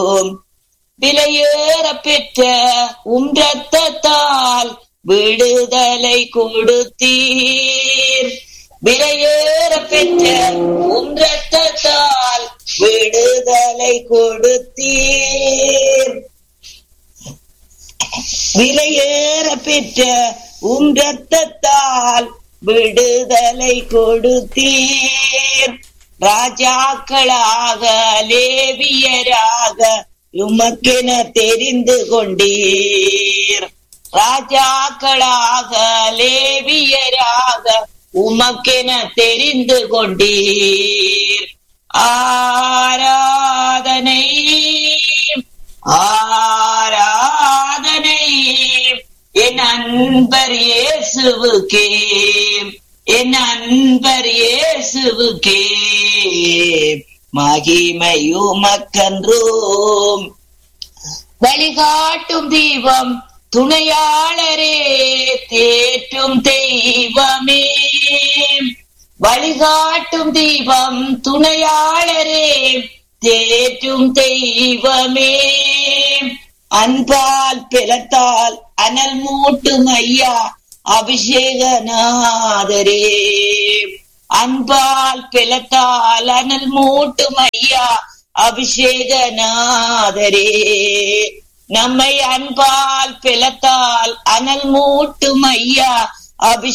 விலையேற பெற்ற உம் ரத்தத்தால் விடுதலை கொடுத்தீர் விலையேற பெற்ற உம் ரத்தத்தால் விடுதலை கொடுத்தீர் விலையேற பெற்ற உம் ரத்தத்தால் விடுதலை கொடுத்தீர் ராஜாக்களாக லேவியராக உமக்கென தெரிந்து கொண்டீர் ராஜாக்களாக லேவியராக உமக்கென தெரிந்து கொண்டீர் ஆராதனை ஆராதனை என் அன்பர் இயேசுவுக்கே என் அன்பர் இயேசுவுக்கே மகிமையுமக்கன்றோம் வழிகாட்டும் தீபம் துணையாளரே தேற்றும் தெய்வமே வழிகாட்டும் தீபம் துணையாளரே தேற்றும் தெய்வமே அன்பால் பிளத்தால் அனல் மூட்டும் ஐயா அபிஷேகநாதரே அன்பால் பிளத்தால் அனல் மூட்டும் ஐயா அபிஷேகநாதரே நம்மை அன்பால் பிளத்தால் அனல் மூட்டும் ஐயா அபிஷேக